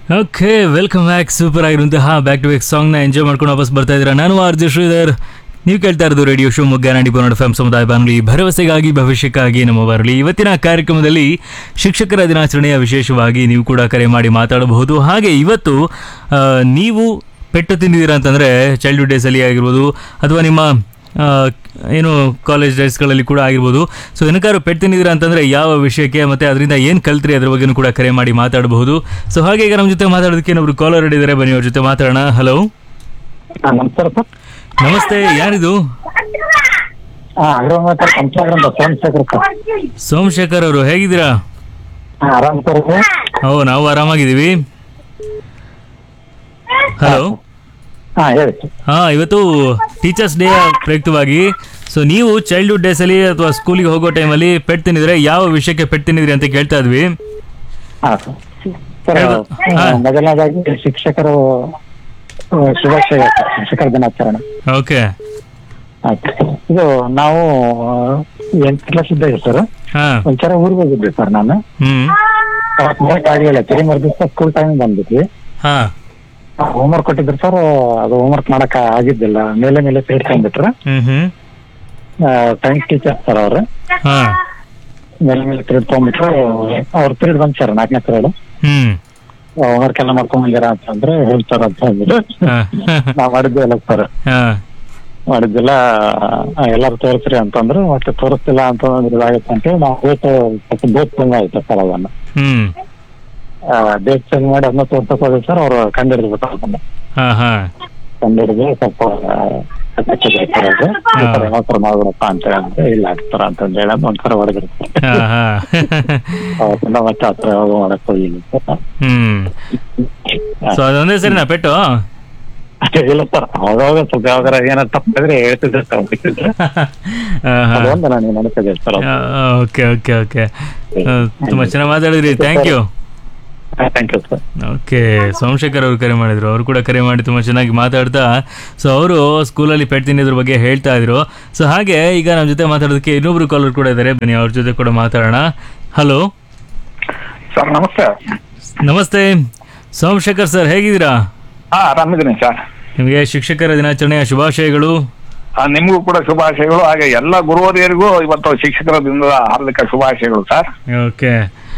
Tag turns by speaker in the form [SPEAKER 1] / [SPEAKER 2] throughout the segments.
[SPEAKER 1] Okay welcome back super ಆಗಿರುವಂತಹ back to back ಸಾಂಗ್ನ enjoy ಮಾಡ್ಕೊಂಡು ವಾಪಸ್ ಬರ್ತಾ ಇದ್ದೀರಾ ನಾನು ಆರ್ ಜೆ ಶ್ರೀಧರ್ ನೀವು ಕೇಳ್ತಾ ಇರೋದು ರೇಡಿಯೋ ಶೋ ಮುಗ್ಗ ನಾಡಿ ಪನ್ನಡ ಎಫ್ ಸಮುದಾಯ ಬಾನುಲಿ ಭರವಸೆಗಾಗಿ ಭವಿಷ್ಯಕ್ಕಾಗಿ ನಮ್ಮ ಬರಲಿ ಇವತ್ತಿನ ಕಾರ್ಯಕ್ರಮದಲ್ಲಿ ಶಿಕ್ಷಕರ ದಿನಾಚರಣೆಯ ವಿಶೇಷವಾಗಿ ನೀವು ಕೂಡ ಕರೆ ಮಾಡಿ ಮಾತಾಡಬಹುದು ಹಾಗೆ ಇವತ್ತು ಆ, ನೀವು ಪೆಟ್ಟು ತಿಂದಿದ್ದೀರಾ ಅಂತಂದರೆ ಚೈಲ್ಡ್ಹುಡ್ ಡೇಸಲ್ಲಿ ಆಗಿರ್ಬೋದು ಅಥವಾ ನಿಮ್ಮ ಆ, ಏನು ಕಾಲೇಜ್ ಡೇಸ್ಗಳಲ್ಲಿ ಕೂಡ ಆಗಿರ್ಬೋದು ಸೊ ಏನಕ್ಕಾದ್ರು ಪೆಟ್ಟು ತಿಂದಿದ್ದೀರಾ ಅಂತಂದರೆ ಯಾವ ವಿಷಯಕ್ಕೆ ಮತ್ತು ಅದರಿಂದ ಏನು ಕಲ್ತ್ರಿ ಅದ್ರ ಬಗ್ಗೆನೂ ಕೂಡ ಕರೆ ಮಾಡಿ ಮಾತಾಡಬಹುದು ಸೊ ಹಾಗೆ ಈಗ ನಮ್ಮ ಜೊತೆ ಮಾತಾಡೋದಕ್ಕೆ ಇನ್ನೊಬ್ರು ಕಾಲರ್ ಹಿಡಿದಾರೆ ಬನ್ನಿ ಅವ್ರ ಜೊತೆ ಮಾತಾಡೋಣ ಹಲೋ
[SPEAKER 2] ಹಾ, ನಮಸ್ಕಾರ ಸರ್
[SPEAKER 1] ನಮಸ್ತೆ ಯಾರಿದು
[SPEAKER 2] ಹಾ ಅಗ್ರಮಾತ ಕಂಪ್ಲಾಗ್ರ ಅಂತ ಸೋಮಶೇಖರ್ ಸರ್
[SPEAKER 1] ಸೋಮಶೇಖರ್ ಅವರು ಹೇಗಿದ್ದೀರಾ
[SPEAKER 2] ಹಾ ಆರಾಮ್ ಸರ್ ಇದು?
[SPEAKER 1] ಓ ನಾವು ಆರಾಮಾಗಿದ್ದೀವಿ ಹಲೋ
[SPEAKER 2] ಹಾ ಹೇಳಿ ಸರ್
[SPEAKER 1] ಹಾಂ ಇವತ್ತು ಟೀಚರ್ಸ್ ಡೇ ಪ್ರಯುಕ್ತವಾಗಿ ಸೊ ನೀವು ಚೈಲ್ಡ್ಹುಡ್ ಡೇಸಲ್ಲಿ ಅಥವಾ ಸ್ಕೂಲಿಗೆ ಹೋಗೋ ಟೈಮಲ್ಲಿ ಪೆಟ್ಟು ತಿಂದಿದ್ರೆ ಯಾವ ವಿಷಯಕ್ಕೆ ಪೆಟ್ಟು ತಿಂದಿದ್ರಿ ಅಂತ ಕೇಳ್ತಾ ಇದ್ವಿ
[SPEAKER 2] ಹಾ ಸರ್ ಸರ್
[SPEAKER 1] ಹೇಳ್ಬೋದು.
[SPEAKER 2] ಆ,
[SPEAKER 1] ಹಾ.
[SPEAKER 2] ಮೊದಲನೇದಾಗಿ ಶಿಕ್ಷಕರು ಆ, ಶುಭಾಶಯ ಸರ್, ಶಿಕ್ಷಕರ ದಿನಾಚರಣೆ
[SPEAKER 1] ಓಕೆ
[SPEAKER 2] ಆಯ್ತು ಇದು ನಾವು ಎಂಟು ಕ್ಲಾಸ್ ಇದ್ದಾಗ ಸರ್
[SPEAKER 1] ಹಾಂ
[SPEAKER 2] ಒಂದ್ಸಲ ಊರಿಗೆ ಹೋಗಿದ್ವಿ ಸರ್ ನಾನು
[SPEAKER 1] ಹ್ಞೂ
[SPEAKER 2] ಅವತ್ತು ನೋಡಕ್ ಆಗ್ಲಿಲ್ಲ ತಿರಿ ದಿವಸ ಸ್ಕೂಲ್ ಟೈಮ್ ಬಂದ್ಬಿಟ್ವಿ
[SPEAKER 1] ಹಾಂ
[SPEAKER 2] ಹೋಮ್ವರ್ಕ್ ಕೊಟ್ಟಿದ್ರು ಸರ್ ಅದು ಹೋಮ್ವರ್ಕ್ ಮಾಡಕ್ ಆಗಿದ್ದಿಲ್ಲ ಮೇಲೆ ಮೇಲೆ ಸೇರ್ಕೊಂಡ್ಬಿಟ್ರು
[SPEAKER 1] ಹ್ಞೂ ಹ್ಞೂ
[SPEAKER 2] ಸೈನ್ಸ್ ಟೀಚರ್ ಸರ್ ಅವ್ರು
[SPEAKER 1] ಹಾಂ
[SPEAKER 2] ಮೇಲೆ ಮೇಲೆ ಪಿರಿಯಡ್ ತಗೊಂಡ್ಬಿಟ್ರು ಅವ್ರ ಪಿರಿಯಡ್ ಬಂದ್ ಸರ್ ನಾಲ್ಕನೇ ಪಿರಿಯಡ್
[SPEAKER 1] ಹ್ಞೂ
[SPEAKER 2] ಹೋಮ್ವರ್ಕ್ ಎಲ್ಲ ಮಾಡ್ಕೊಂಡ್ ಬಂದಿರ ಅಂತಂದ್ರೆ ಹೇಳ್ತಾರ ಅಂತ ಅಂದ್ರು
[SPEAKER 1] ಹಾಂ
[SPEAKER 2] ನಾವ್ ಮಾಡಿದ್ವಿ ಎಲ್ಲ ಸರ್
[SPEAKER 1] ಹಾಂ
[SPEAKER 2] ಮಾಡಿದ್ದಿಲ್ಲ ಆ, ಎಲ್ಲಾರು ತೋರಿಸ್ರಿ ಅಂತಂದ್ರು ಮತ್ತೆ ತೋರಿಸ್ತಿಲ್ಲ ಅಂತಂದ್ರೆ ಇದಾಗುತ್ತೆ ಅಂತೇಳಿ ನಾವು ಡೇಟ್ ಸ್ವಲ್ಪ ಡೇಟ್ ಚೇಂಜ್ ಆಯ್ತು ಸರ್ ಅದನ್ನ
[SPEAKER 1] ಹ್ಞೂ
[SPEAKER 2] ಡೇಟ್ ಚೇಂಜ್ ಮಾಡಿ ಅದನ್ನ ತೋರ್ಸಕ್ ಹೋದ್ರೆ ಸರ್ ಅವ್ರು ಕಂಡಿಡ್ಬಿಟ್ಟು ಅದನ್ನ
[SPEAKER 1] ಹಾಂ ಹಾಂ
[SPEAKER 2] ಕಂಡಿಡಿದು ಸ್ವಲ್ಪ ಏನಾದ್ರು ಮಾಡ್ಬಿಡಪ್ಪ ಅಂತ ಹೇಳಿದ್ರೆ ಇಲ್ಲ ಆಗ್ತಾರ ಅಂತಂದ್ ಹೇಳಿ ಒಂದ್ಸಲ ಹೊಡೆದ್ರು ಸರ್
[SPEAKER 1] ಹಾಂ ಹಾಂ
[SPEAKER 2] ಅವತ್ತಿಂದ ಮತ್ತೆ ಹತ್ರ ಯಾವಾಗ ಮಾಡಕ್ ಹೋಗಿಲ್ಲ ಸರ್
[SPEAKER 1] ಹ್ಞೂ ಸೊ ಅದೊಂದೇ ಸರಿನಾ ಪೆಟ್ಟು
[SPEAKER 2] ಇಲ್ಲ ಸರ್ ಅವಾಗ ಸ್ವಲ್ಪ ಯಾವಾಗ ಏನಾದ್ರು ತಪ್ಪಿದ್ರೆ ಹೇಳ್ತಿದ್ರೆ ಸರ್ ಬಿಟ್ಟಿದ್ರೆ
[SPEAKER 1] ಹಾಂ ಹಾಂ
[SPEAKER 2] ಅದೊಂದು ನನಗೆ ನೆನಪಿದೆ ಸರ್
[SPEAKER 1] ಓಕೆ ಓಕೆ ಓಕೆ ತುಂಬ ಚೆನ್ನಾಗಿ ಮಾತಾಡಿದ್ರಿ thank you
[SPEAKER 2] thank you sir
[SPEAKER 1] okay Somashekar ಅವರು ಕರೆ ಮಾಡಿದ್ರು ಅವರು ಕೂಡ ಕರೆ ಮಾಡಿ ತುಂಬ ಚೆನ್ನಾಗಿ ಮಾತಾಡ್ತಾ ಸೊ ಅವರು ಸ್ಕೂಲಲ್ಲಿ ಪೆಟ್ಟು ತಿನ್ನೋದ್ರ ಬಗ್ಗೆ ಹೇಳ್ತಾ ಇದ್ರು ಸೊ ಹಾಗೆ ಈಗ ನಮ್ಮ ಜೊತೆ ಮಾತಾಡೋದಕ್ಕೆ ಇನ್ನೊಬ್ರು ಕಾಲರ್ ಕೂಡ ಇದ್ದಾರೆ ಬನ್ನಿ ಅವ್ರ ಜೊತೆ ಕೂಡ ಮಾತಾಡೋಣ ಹಲೋ
[SPEAKER 3] ಸರ್ ನಮಸ್ತೆ
[SPEAKER 1] ನಮಸ್ತೆ ಸೋಮಶೇಖರ್ ಸರ್ ಹೇಗಿದ್ದೀರಾ
[SPEAKER 3] ಹಾ ಆರಾಮಿದ್ದೀನಿ ಸರ್
[SPEAKER 1] ನಿಮಗೆ ಶಿಕ್ಷಕರ ದಿನಾಚರಣೆಯ ಶುಭಾಶಯಗಳು
[SPEAKER 3] ಆ, ನಿಮಗೂ ಕೂಡ ಶುಭಾಶಯಗಳು ಹಾಗೆ ಎಲ್ಲ ಗುರುವರಿಯರಿಗೂ ಇವತ್ತು ಶಿಕ್ಷಕರ ದಿನದ ಹಾರ್ದಿಕ ಶುಭಾಶಯಗಳು ಸರ್
[SPEAKER 1] ಓಕೆ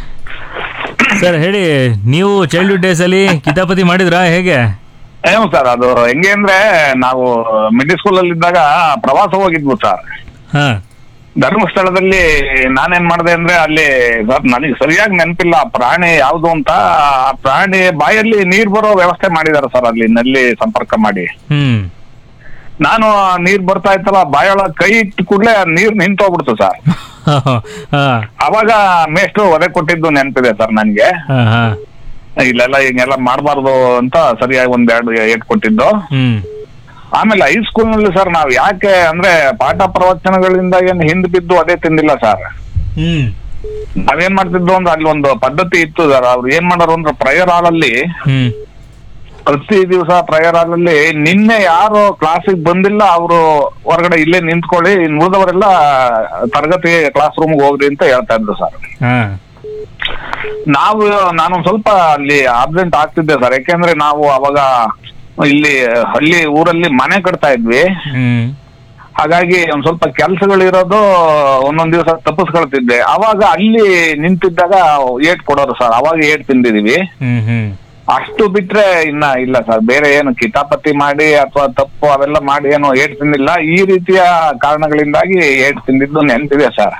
[SPEAKER 1] ಸರ್ ಹೇಳಿ ನೀವು ಚೈಲ್ಡ್ಹುಡ್ ಡೇಸಲ್ಲಿ ಕಿತಾಪತಿ ಮಾಡಿದ್ರಾ ಹೇಗೆ
[SPEAKER 3] ಏನು ಸರ್ ಅದು ಹೆಂಗೆ ಅಂದ್ರೆ ನಾವು ಮಿಡ್ಲ್ ಸ್ಕೂಲ್ ಅಲ್ಲಿ ಇದ್ದಾಗ ಪ್ರವಾಸ ಹೋಗಿದ್ವು ಸರ್
[SPEAKER 1] ಹಾಂ
[SPEAKER 3] ಧರ್ಮಸ್ಥಳದಲ್ಲಿ ನಾನೇನ್ ಮಾಡಿದೆ ಅಂದ್ರೆ ಅಲ್ಲಿ ಸರ್ ನನಗೆ ಸರಿಯಾಗಿ ನೆನಪಿಲ್ಲ ಆ ಪ್ರಾಣಿ ಯಾವ್ದು ಅಂತ ಆ ಪ್ರಾಣಿ ಬಾಯಲ್ಲಿ ನೀರ್ ಬರೋ ವ್ಯವಸ್ಥೆ ಮಾಡಿದಾರೆ ಸರ್ ಅಲ್ಲಿ ನಲ್ಲಿ ಸಂಪರ್ಕ ಮಾಡಿ
[SPEAKER 1] ಹ್ಞೂ
[SPEAKER 3] ನಾನು ಆ ನೀರ್ ಬರ್ತಾ ಇತ್ತಲ್ಲ ಬಾಯೊಳಗೆ ಕೈ ಇಟ್ಟ ಕೂಡಲೇ ನೀರ್ ನಿಂತೋಗ್ಬಿಡ್ತು ಸರ್
[SPEAKER 1] ಹಾಂ
[SPEAKER 3] ಅವಾಗ ಮೇಷ್ಟ್ರು ಒದೆ ಕೊಟ್ಟಿದ್ದು ನೆನಪಿದೆ ಸರ್ ನನ್ಗೆ
[SPEAKER 1] ಹಾಂ ಹಾಂ
[SPEAKER 3] ಇಲ್ಲೆಲ್ಲ ಹಿಂಗೆಲ್ಲ ಮಾಡಬಾರ್ದು ಅಂತ ಸರಿಯಾಗಿ ಒಂದ್ ಎರಡು ಏಟ್ ಕೊಟ್ಟಿದ್ದು
[SPEAKER 1] ಹ್ಞೂ
[SPEAKER 3] ಆಮೇಲೆ ಹೈಸ್ಕೂಲ್ ನಲ್ಲಿ ಸರ್ ನಾವ್ ಯಾಕೆ ಅಂದ್ರೆ ಪಾಠ ಪ್ರವಚನಗಳಿಂದ ಏನ್ ಹಿಂದ್ ಬಿದ್ದು ಅದೇ ತಿಂದಿಲ್ಲ ಸರ್
[SPEAKER 1] ಹ್ಞೂ
[SPEAKER 3] ನಾವೇನ್ ಮಾಡ್ತಿದ್ವು ಅಂದ್ರೆ ಅಲ್ಲಿ ಒಂದು ಪದ್ಧತಿ ಇತ್ತು ಸರ್ ಅವ್ರು ಏನ್ ಮಾಡೋರು ಅಂದ್ರೆ ಪ್ರಯರ್ ಹಾಲ್ ಅಲ್ಲಿ
[SPEAKER 1] ಹ್ಞೂ
[SPEAKER 3] ಪ್ರತಿ ದಿವಸ ಪ್ರಯರ್ ಹಾಲ್ ಅಲ್ಲಿ ನಿನ್ನೆ ಯಾರು ಕ್ಲಾಸಿಗೆ ಬಂದಿಲ್ಲ ಅವರು ಹೊರಗಡೆ ಇಲ್ಲೇ ನಿಂತ್ಕೊಳ್ಳಿ ಇನ್ನು ಉಳಿದವರೆಲ್ಲ ತರಗತಿ ಕ್ಲಾಸ್ ರೂಮ್ಗೆ ಹೋಗ್ರಿ ಅಂತ ಹೇಳ್ತಾ ಇದ್ರು ಸರ್
[SPEAKER 1] ಹಾಂ
[SPEAKER 3] ನಾವು ನಾನೊಂದ್ ಸ್ವಲ್ಪ ಅಲ್ಲಿ ಆಬ್ಸೆಂಟ್ ಆಗ್ತಿದ್ದೆ ಸರ್ ಯಾಕೆಂದ್ರೆ ನಾವು ಅವಾಗ ಇಲ್ಲಿ ಹಳ್ಳಿ ಊರಲ್ಲಿ ಮನೆ ಕಟ್ತಾ ಇದ್ವಿ
[SPEAKER 1] ಹ್ಮ್
[SPEAKER 3] ಹಾಗಾಗಿ ಒಂದ್ ಸ್ವಲ್ಪ ಕೆಲ್ಸಗಳಿರೋದು ಒಂದೊಂದ್ ದಿವಸ ತಪ್ಪಿಸ್ಕೊಳ್ತಿದ್ದೆ ಅವಾಗ ಅಲ್ಲಿ ನಿಂತಿದ್ದಾಗ ಏಟ್ ಕೊಡೋರು ಸರ್ ಅವಾಗ ಏಟ್ ತಿಂದಿದೀವಿ
[SPEAKER 1] ಹ್ಮ್ ಹ್ಮ್
[SPEAKER 3] ಅಷ್ಟು ಬಿಟ್ರೆ ಇನ್ನ ಇಲ್ಲ ಸರ್ ಬೇರೆ ಏನು ಕಿತಾಪತಿ ಮಾಡಿ ಅಥವಾ ತಪ್ಪು ಅವೆಲ್ಲ ಮಾಡಿ ಏನು ಏಟ್ ತಿಂದಿಲ್ಲ ಈ ರೀತಿಯ ಕಾರಣಗಳಿಂದಾಗಿ ಏಟ್ ತಿಂದಿದ್ದು ನೆನ್ಪಿದೆ ಸರ್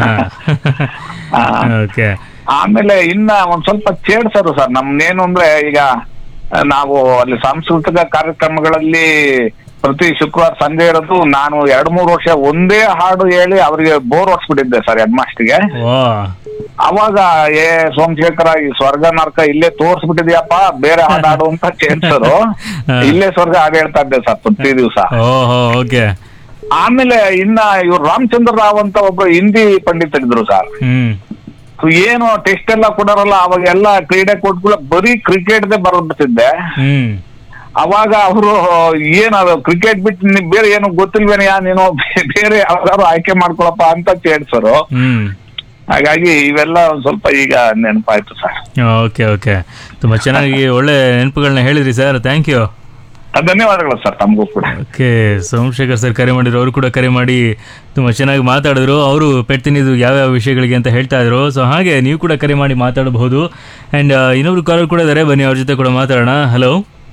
[SPEAKER 1] ಹಾ ಓಕೆ
[SPEAKER 3] ಆಮೇಲೆ ಇನ್ನ ಒಂದ್ ಸ್ವಲ್ಪ ಚೇಡ್ಸರು ಸರ್ ನಮ್ನೇನು ಅಂದ್ರೆ ಈಗ ಆ, ನಾವು ಅಲ್ಲಿ ಸಾಂಸ್ಕೃತಿಕ ಕಾರ್ಯಕ್ರಮಗಳಲ್ಲಿ ಪ್ರತಿ ಶುಕ್ರವಾರ ಸಂಜೆ ಇರೋದು ನಾನು ಎರಡ್ ಮೂರು ವರ್ಷ ಒಂದೇ ಹಾಡು ಹೇಳಿ ಅವರಿಗೆ ಬೋರ್ ಹೊಡ್ಸ್ಬಿಟ್ಟಿದ್ದೆ ಸರ್ ಹೆಡ್ ಮಾಸ್ಟ್ರಿಗೆ
[SPEAKER 1] ವಾ
[SPEAKER 3] ಅವಾಗ ಏ ಸೋಮಶೇಖರ ಈ ಸ್ವರ್ಗ ನರ್ಕ ಇಲ್ಲೇ ತೋರ್ಸ್ಬಿಟ್ಟಿದ್ಯಪ್ಪ ಬೇರೆ ಹಾಡು ಹಾಡು ಅಂತ ಚೇಡ್ಸರು
[SPEAKER 1] ಹಾ.
[SPEAKER 3] ಇಲ್ಲೇ ಸ್ವರ್ಗ ಹಾಡು ಹೇಳ್ತಾ ಇದ್ದೆ ಸರ್ ಪ್ರತಿ ದಿವಸ
[SPEAKER 1] ಓಹೋ ಓಕೆ
[SPEAKER 3] ಆಮೇಲೆ ಇನ್ನ ಇವ್ರು ರಾಮಚಂದ್ರ ರಾವ್ ಅಂತ ಒಬ್ರು ಹಿಂದಿ ಪಂಡಿತರಿದ್ರು ಸರ್
[SPEAKER 1] ಹ್ಮ್
[SPEAKER 3] ಏನು ಟೆಸ್ಟ್ ಎಲ್ಲ ಕೊಡೋರಲ್ಲ ಅವಾಗ ಎಲ್ಲ ಕ್ರೀಡೆ ಕೊಟ್ಗಳ ಬರೀ ಕ್ರಿಕೆಟ್ದೇ ಬರ್ಬಿಡ್ತಿದ್ದೆ
[SPEAKER 1] ಹ್ಮ್
[SPEAKER 3] ಅವಾಗ ಅವರು ಏನದು ಕ್ರಿಕೆಟ್ ಬಿಟ್ಟು ನೀ ಬೇರೆ ಏನು ಗೊತ್ತಿಲ್ವೇನೆಯಾ ನೀನು ಬೇ- ಬೇರೆ ಯಾವ್ದಾದ್ರು ಆಯ್ಕೆ ಮಾಡ್ಕೊಳಪ್ಪ ಅಂತ ಚೇಡ್ಸರು
[SPEAKER 1] ಹ್ಮ್
[SPEAKER 3] ಹಾಗಾಗಿ ಇವೆಲ್ಲ ಒಂದ್ ಸ್ವಲ್ಪ ಈಗ ನೆನಪಾಯ್ತು ಸರ್
[SPEAKER 1] ಓಕೆ ಓಕೆ ತುಂಬ ಚೆನ್ನಾಗಿ ಒಳ್ಳೆ ನೆನಪುಗಳನ್ನ ಹೇಳಿದ್ರಿ ಸರ್ ಥ್ಯಾಂಕ್ ಯು
[SPEAKER 3] ಧನ್ಯವಾದಗಳು ಸರ್ ತಮಗೂ ಕೂಡ
[SPEAKER 1] ಓಕೆ ಸೋಮಶೇಖರ್ ಸರ್ ಕರೆ ಮಾಡಿದ್ರು ಅವರು ಕೂಡ ಕರೆ ಮಾಡಿ ತುಂಬ ಚೆನ್ನಾಗಿ ಮಾತಾಡಿದ್ರು ಅವರು ಪೆಟ್ ತಿನ್ನಿದ್ದು ಯಾವ್ಯಾವ ವಿಷಯಗಳಿಗೆ ಅಂತ ಹೇಳ್ತಾ ಇದ್ರು ಸೊ ಹಾಗೆ ನೀವು ಕೂಡ ಕರೆ ಮಾಡಿ ಮಾತಾಡಬಹುದು ಆ್ಯಂಡ್ ಇನ್ನೊಬ್ರು ಕಾಲರ್ ಕೂಡ ಇದ್ದಾರೆ ಬನ್ನಿ ಅವ್ರ ಜೊತೆ ಕೂಡ ಮಾತಾಡೋಣ ಹಲೋ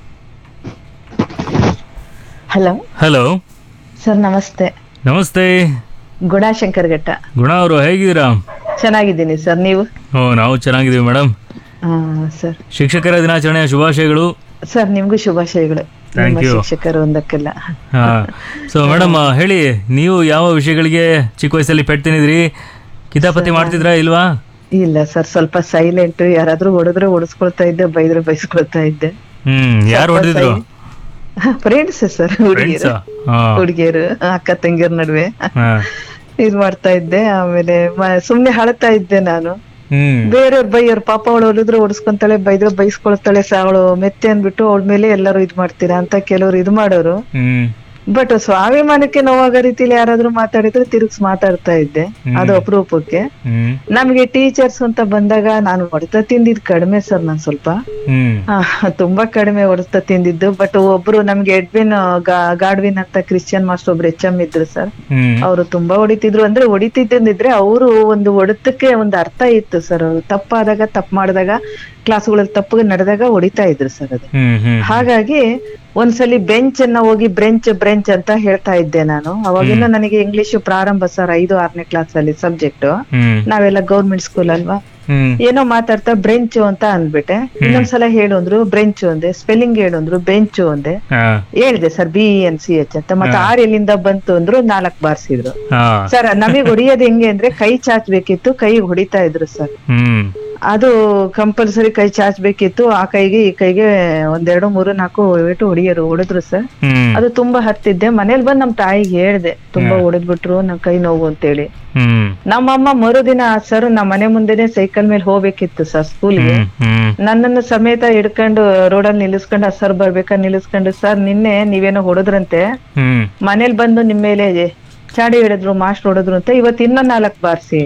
[SPEAKER 4] ಹಲೋ
[SPEAKER 1] ಹಲೋ
[SPEAKER 4] ಸರ್ ನಮಸ್ತೆ
[SPEAKER 1] ನಮಸ್ತೆ
[SPEAKER 4] ಗುಣಾಶಂಕರ್ ಘಟ್ಟ
[SPEAKER 1] ಗುಣ ಅವರು ಹೇಗಿದ್ದೀರಾ
[SPEAKER 4] ಚೆನ್ನಾಗಿದ್ದೀನಿ ಸರ್ ನೀವು
[SPEAKER 1] ಓ ನಾವು ಚೆನ್ನಾಗಿದ್ದೀವಿ ಮೇಡಮ್
[SPEAKER 4] ಆ, ಸರ್
[SPEAKER 1] ಶಿಕ್ಷಕರ ದಿನಾಚರಣೆಯ ಶುಭಾಶಯಗಳು
[SPEAKER 4] ಸರ್ ನಿಮ್ಗೂ ಶುಭಾಶಯಗಳು
[SPEAKER 1] Thank
[SPEAKER 4] ನಿಮ್ಮ
[SPEAKER 1] you.
[SPEAKER 4] ಶಿಕ್ಷಕರು ಒಂದಕ್ಕೆಲ್ಲ
[SPEAKER 1] ಹಾ ಸೊ ಮೇಡಮ್ ಹೇಳಿ ನೀವು ಯಾವ ವಿಷಯಗಳಿಗೆ ಚಿಕ್ಕ ವಯಸ್ಸಲ್ಲಿ ಪೆಟ್ ತಿನ್ನಿದ್ರಿ ಕಿತಾಪತಿ ಮಾಡ್ತಿದ್ರಾ ಇಲ್ವಾ
[SPEAKER 4] ಇಲ್ಲ ಸರ್ ಸ್ವಲ್ಪ ಸೈಲೆಂಟ್ ಯಾರಾದ್ರೂ ಹೊಡೆದ್ರೆ ಹೊಡಿಸ್ಕೊಳ್ತಾ ಇದ್ದೆ ಬೈದ್ರೆ ಬೈಸ್ಕೊಳ್ತಾ ಇದ್ದೆ
[SPEAKER 1] ಹ್ಮ್ ಯಾರು ಹೊಡೆದಿದ್ರು
[SPEAKER 4] ಫ್ರೆಂಡ್ಸ್ ಸರ್ ಹುಡುಗಿಯರು
[SPEAKER 1] ಹಾ
[SPEAKER 4] ಹುಡುಗಿಯರು ಅಕ್ಕ ತಂಗಿಯರ ನಡುವೆ
[SPEAKER 1] ಹಾ
[SPEAKER 4] ಇದ್ ಮಾಡ್ತಾ ಇದ್ದೆ ಆಮೇಲೆ ಮ- ಸುಮ್ನೆ ಅಳ್ತಾ ಇದ್ದೆ ನಾನು
[SPEAKER 1] ಹ್ಮ್
[SPEAKER 4] ಬೇರೆಯವ್ರು ಬೈಯೋರು ಪಾಪ ಅವಳು ಹೊಲಿದ್ರೆ ಹೊಡಿಸ್ಕೊಂತಾಳೆ ಬೈದ್ರೆ ಬೈಸ್ಕೊಳ್ತಾಳೆ ಸ ಅವಳು ಮೆತ್ತೆ ಅಂದ್ಬಿಟ್ಟು ಅವಳ ಮೇಲೆ ಎಲ್ಲರೂ ಇದ್ ಮಾಡ್ತೀರಾ ಅಂತ ಕೆಲವ್ರು ಇದ್ ಮಾಡೋರು
[SPEAKER 1] ಹ್ಮ್
[SPEAKER 4] ಬಟ್ ಸ್ವಾಭಿಮಾನಕ್ಕೆ ನೋವಾಗೋ ರೀತಿಲಿ ಯಾರಾದ್ರೂ ಮಾತಾಡಿದ್ರೆ ತಿರುಗ್ಸ್ ಮಾತಾಡ್ತಾ ಇದ್ದೆ ಅದು ಅಪರೂಪಕ್ಕೆ
[SPEAKER 1] ಹ್ಮ್
[SPEAKER 4] ನಮ್ಗೆ ಟೀಚರ್ಸ್ ಅಂತ ಬಂದಾಗ ನಾನು ಹೊಡೆತ ತಿಂದಿದ್ ಕಡಿಮೆ ಸರ್ ನಾನ್ ಸ್ವಲ್ಪ
[SPEAKER 1] ಹ್ಮ್
[SPEAKER 4] ಆ, ತುಂಬಾ ಕಡಿಮೆ ಹೊಡೆತ ತಿಂದಿದ್ದು ಬಟ್ ಒಬ್ರು ನಮ್ಗೆ ಎಡ್ವಿನ್ ಗಾ- ಗಾಡ್ವಿನ್ ಅಂತ ಕ್ರಿಶ್ಚಿಯನ್ ಮಾಸ್ಟರ್ ಒಬ್ರು ಎಚ್ ಎಂ ಇದ್ರು ಸರ್
[SPEAKER 1] ಹ್ಮ್
[SPEAKER 4] ಅವರು ತುಂಬಾ ಹೊಡಿತಿದ್ರು ಅಂದ್ರೆ ಹೊಡಿತಿದ್ದಿದ್ರೆ ಅವರು ಒಂದು ಹೊಡೆತಕ್ಕೆ ಒಂದು ಅರ್ಥ ಇತ್ತು ಸರ್ ತಪ್ಪಾದಾಗ ತಪ್ಪು ಮಾಡಿದಾಗ ಕ್ಲಾಸ್ಗಳಲ್ಲಿ ತಪ್ಪು ನಡೆದಾಗ ಹೊಡಿತಾ ಇದ್ರು ಸರ್ ಅದು
[SPEAKER 1] ಹ್ಮ್ ಹ್ಮ್
[SPEAKER 4] ಹಾಗಾಗಿ ಒಂದ್ಸಲಿ ಬೆಂಚ್ ಅನ್ನ ಹೋಗಿ ಬ್ರೆಂಚ್ ಬ್ರೆಂಚ್ ಅಂತ ಹೇಳ್ತಾ ಇದ್ದೆ ನಾನು ಅವಾಗಿಂದ ನನಗೆ ಇಂಗ್ಲಿಷ್ ಪ್ರಾರಂಭ ಸರ್ ಐದು ಆರನೇ ಕ್ಲಾಸ್ ಅಲ್ಲಿ ಸಬ್ಜೆಕ್ಟ್
[SPEAKER 1] ಹ್ಮ್
[SPEAKER 4] ನಾವೆಲ್ಲ ಗೌರ್ಮೆಂಟ್ ಸ್ಕೂಲ್ ಅಲ್ವಾ
[SPEAKER 1] ಹ್ಮ್
[SPEAKER 4] ಏನೋ ಮಾತಾಡ್ತಾ ಬ್ರೆಂಚ್ ಅಂತ ಅಂದ್ಬಿಟ್ಟೆ ಇನ್ನೊಂದ್ಸಲ ಹೇಳು ಅಂದ್ರು ಬ್ರೆಂಚ್ ಒಂದೆ ಸ್ಪೆಲ್ಲಿಂಗ್ ಹೇಳು ಅಂದ್ರು ಬೆಂಚ್ ಒಂದೆ
[SPEAKER 1] ಹಾ
[SPEAKER 4] ಹೇಳ್ದೆ sir B N C H ಅಂತ ಮತ್ತೆ ಆರ್ ಎಲ್ಲಿಂದ ಬಂತು ಅಂದ್ರು ನಾಲ್ಕ್ ಬಾರ್ಸಿದ್ರು
[SPEAKER 1] ಹಾ
[SPEAKER 4] ಸರ್ ನಮಗೆ ಹೊಡಿಯೋದು ಹೆಂಗೆ ಅಂದ್ರೆ ಕೈ ಚಾಚ್ಬೇಕಿತ್ತು ಕೈಗೆ ಹೊಡಿತಾ ಇದ್ರು ಸರ್
[SPEAKER 1] ಹ್ಮ್
[SPEAKER 4] ಅದು ಕಂಪಲ್ಸರಿ ಕೈ ಚಾಚ್ಬೇಕಿತ್ತು ಆ ಕೈಗೆ ಈ ಕೈಗೆ ಒಂದೆರಡು ಮೂರು ನಾಲ್ಕು ಹೊಡಿಬಿಟ್ಟು ಹೊಡಿಯೋರು ಹೊಡೆದ್ರು ಸರ್
[SPEAKER 1] ಹ್ಮ್
[SPEAKER 4] ಅದು ತುಂಬಾ ಹತ್ತಿದ್ದೆ ಮನೇಲಿ ಬಂದ್ ನಮ್ ತಾಯಿಗೆ ಹೇಳ್ದೆ ತುಂಬಾ ಹೊಡೆದ್ಬಿಟ್ರು ನನ್ ಕೈ ನೋವು ಅಂತೇಳಿ
[SPEAKER 1] ಹ್ಮ್
[SPEAKER 4] ನಮ್ಮಮ್ಮ ಮರುದಿನ ಸರ್ ನಮ್ಮ ಮನೆ ಮುಂದೆನೆ ಸೈಕಲ್ ಮೇಲೆ ಹೋಗ್ಬೇಕಿತ್ತು ಸರ್ ಸ್ಕೂಲ್ಗೆ
[SPEAKER 1] ಹ್ಮ್ ಹ್ಮ್
[SPEAKER 4] ನನ್ನನ್ನು ಸಮೇತ ಹಿಡ್ಕೊಂಡು ರೋಡಲ್ಲಿ ನಿಲ್ಲಿಸ್ಕೊಂಡು ಸರ್ ಬರ್ಬೇಕಾ ನಿಲ್ಲಿಸ್ಕೊಂಡು ಸರ್ ನಿನ್ನೆ ನೀವೇನೋ ಹೊಡೆದ್ರಂತೆ
[SPEAKER 1] ಹ್ಮ್
[SPEAKER 4] ಮನೇಲಿ ಬಂದು ನಿಮ್ ಮೇಲೆ ಚಾಡಿ ಹಿಡಿದ್ರು ಮಾಸ್ಟರ್ ಹೊಡೆದ್ರು ಅಂತ ಇವತ್ತು ಇನ್ನೂ ನಾಲ್ಕು ಬಾರ್ಸಿ